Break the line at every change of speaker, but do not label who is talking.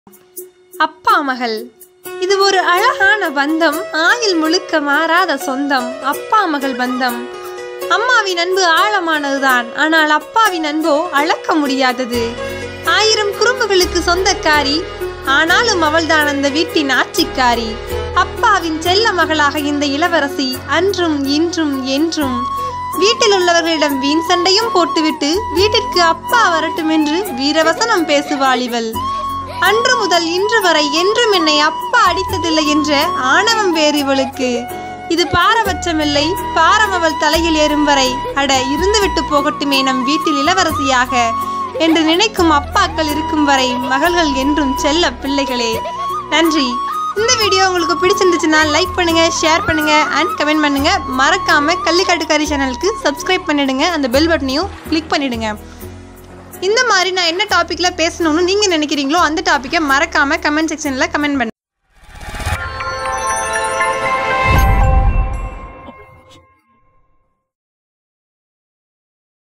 அப்பா மகள் இது ஒரு அழகான பந்தம் ஆயில் முழுக்க மாறாத சொந்தம் அப்பா மகள் பந்தம் அம்மாவின் அன்பு ஆழமானதுதான் ஆனால் அப்பாவின் அன்போ அளக்க முடியாதது ஆயிரம் குறும்புகளுக்கு சொந்தக்காரி ஆனாலும் அவள்தான் அந்த வீட்டின் ஆட்சிக்காரி அப்பாவின் செல்ல மகளாக இந்த இளவரசி அன்றும் இன்றும் என்றும் வீட்டில் உள்ளவர்களிடம் வீண் சண்டையும் போட்டுவிட்டு வீட்டிற்கு அப்பா வரட்டும் என்று வீரவசனம் பேசுவாள் இவள் அன்று முதல் இன்று வரை என்றும் என்னை அப்பா அடித்ததில்லை என்ற ஆணவம் வேறு இவளுக்கு இது பாரபட்சமில்லை பாரம் அவள் தலையில் ஏறும் வரை அட இருந்துவிட்டு போகட்டுமே நம் வீட்டில் இளவரசியாக என்று நினைக்கும் அப்பாக்கள் இருக்கும் வரை மகள்கள் என்றும் செல்ல பிள்ளைகளே நன்றி இந்த வீடியோ உங்களுக்கு பிடிச்சிருந்துச்சுன்னா லைக் பண்ணுங்க ஷேர் பண்ணுங்க அண்ட் கமெண்ட் பண்ணுங்க மறக்காம கள்ளிக்காட்டுக்காரி சேனலுக்கு சப்ஸ்கிரைப் பண்ணிடுங்க அந்த பெல் பட்டனையும் கிளிக் பண்ணிடுங்க இந்த மாதிரி நான் என்ன டாப்பிக்கில் பேசணும்னு நீங்கள் நினைக்கிறீங்களோ அந்த டாப்பிக்கை மறக்காமல் கமெண்ட் செக்ஷனில் கமெண்ட் பண்ணுங்க